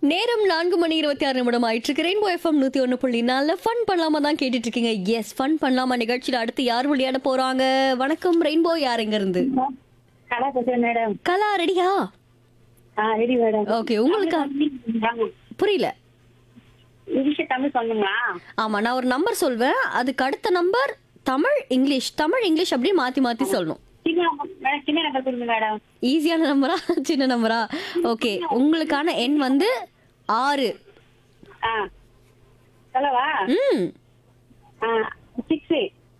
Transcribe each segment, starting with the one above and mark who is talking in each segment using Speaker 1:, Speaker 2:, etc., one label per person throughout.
Speaker 1: நேரம் நான்கு மணி இருபத்தி ஆறு நிமிடம் ஆயிட்டு இருக்கு ரெயின்போ எஃப்எம் நூத்தி ஒன்று புள்ளி நாலுல ஃபன் பண்ணலாமா தான் கேட்டுட்டு இருக்கீங்க எஸ் ஃபன் பண்ணலாமா நிகழ்ச்சியில அடுத்து யார் விளையாட போறாங்க வணக்கம் ரெயின்போ யார் எங்க இருந்து
Speaker 2: கலா பேசுறேன் மேடம்
Speaker 1: கலா ரெடியா
Speaker 2: ஆ ரெடி மேடம்
Speaker 1: ஓகே உங்களுக்கு புரியல
Speaker 2: இங்கிலீஷ் தமிழ் சொல்லுங்களா
Speaker 1: ஆமா நான் ஒரு நம்பர் சொல்வேன் அதுக்கு அடுத்த number Tamil English Tamil English அப்படியே மாத்தி மாத்தி சொல்லணும்
Speaker 2: சின்ன மேடம் சின்ன நம்பர் கொடுங்க மேடம்
Speaker 1: ஈஸியான நம்பரா சின்ன நம்பரா ஓகே உங்களுக்கான எண் வந்து ஆறு
Speaker 2: ஆ சொல்லவா
Speaker 1: ம்
Speaker 2: ஆ சிக்ஸ்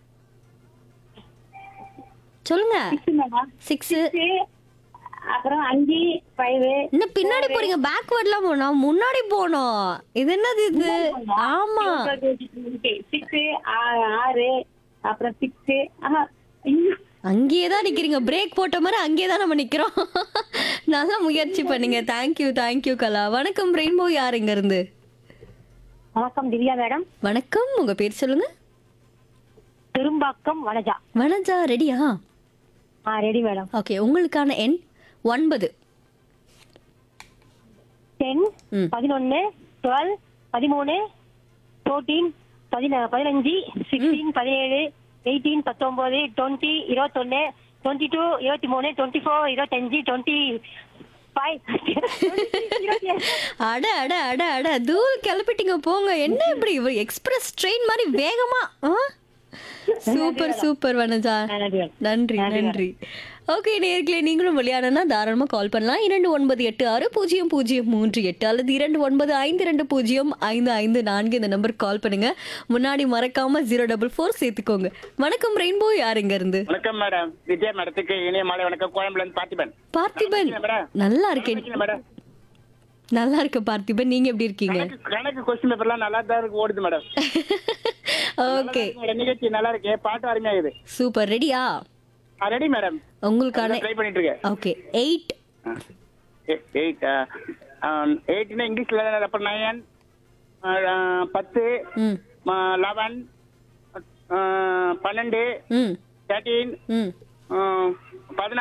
Speaker 1: சொல்லுங்க
Speaker 2: சிக்ஸ் மேடம்
Speaker 1: சிக்ஸ்
Speaker 2: சிக்ஸ் அப்புறம் அஞ்சு ஃபைவ்
Speaker 1: இன்னும் பின்னாடி போறீங்க பேக்வேர்ட்லாம் போனோம் முன்னாடி போனோம் இது என்னது இது ஆமா
Speaker 2: சிக்ஸ் ஆறு அப்புறம் சிக்ஸ் ஆஹா
Speaker 1: அங்கேயே தான் நிக்கிறீங்க பிரேக் போட்ட மாதிரி அங்கேயே தான் நம்ம நிக்கிறோம் நல்லா முயற்சி பண்ணீங்க தேங்க்யூ தேங்க்யூ கலா வணக்கம் ரெயின்போ யார் இங்க இருந்து
Speaker 2: வணக்கம் திவ்யா மேடம்
Speaker 1: வணக்கம் உங்க பேர் சொல்லுங்க
Speaker 2: திரும்பாக்கம் வனஜா
Speaker 1: வனஜா ரெடியா
Speaker 2: ஆ ரெடி மேடம்
Speaker 1: ஓகே உங்களுக்கான எண் ஒன்பது
Speaker 2: டென்
Speaker 1: ம்.
Speaker 2: பதினொன்னு டுவெல் பதிமூணு ஃபோர்டீன் பதின பதினஞ்சு சிக்ஸ்டீன் பதினேழு எயிட்டீன் பத்தொன்பது டுவெண்ட்டி இருபத்தொன்னு டுவெண்ட்டி டூ இருபத்தி மூணு டுவெண்ட்டி ஃபோர் இருபத்தஞ்சு டுவெண்ட்டி ஃபைவ்
Speaker 1: அட அட அட அட தூள் கிளப்பிட்டீங்க போங்க என்ன இப்படி எக்ஸ்பிரஸ் ட்ரெயின் மாதிரி வேகமா சூப்பர் சூப்பர் வனஜா நன்றி நன்றி ஓகே நேர்களே நீங்களும் விளையாடனா தாராளமா கால் பண்ணலாம் இரண்டு ஒன்பது எட்டு ஆறு பூஜ்ஜியம் பூஜ்ஜியம் மூன்று எட்டு அல்லது இரண்டு ஒன்பது ஐந்து ரெண்டு பூஜ்ஜியம் ஐந்து ஐந்து நான்கு இந்த நம்பருக்கு கால் பண்ணுங்க முன்னாடி மறக்காம ஜீரோ டபுள் ஃபோர் சேர்த்துக்கோங்க வணக்கம் ரெயின்போ யார் இங்க இருந்து
Speaker 3: வணக்கம் மேடம் விஜய் மேடத்துக்கு இனிய மாலை வணக்கம் கோயம்புல இருந்து பார்த்திபன்
Speaker 1: பார்த்திபன்
Speaker 3: மேடம்.
Speaker 1: நல்லா இருக்கேன்
Speaker 3: இருக்கீங்களா மேடம்
Speaker 1: நல்லா இருக்க பார்த்திபன் நீங்க எப்படி இருக்கீங்க
Speaker 3: கணக்கு கணக்கு கொஸ்டின் பேப்பர்லாம் நல்லா தான் இருக்கு ஓடுது மேடம்
Speaker 1: ஓகே
Speaker 3: உங்களோட நிகழ்ச்சி நல்லா இருக்கு பாட்டு அருமையா இருக்குது
Speaker 1: சூப்பர் ரெடியா
Speaker 3: ரெடி மேடம்
Speaker 1: உங்களுக்கான
Speaker 3: ட்ரை பண்ணிட்டு இருக்கேன்
Speaker 1: ஓகே எயிட்
Speaker 3: எயிட் எயிட்னா இங்கிலீஷ்ல அப்புறம் நயன் பத்து
Speaker 1: ம்
Speaker 3: லெவன் பன்னெண்டு
Speaker 1: ம்
Speaker 3: தேர்ட்டீன்
Speaker 1: ம்
Speaker 3: பதினாறு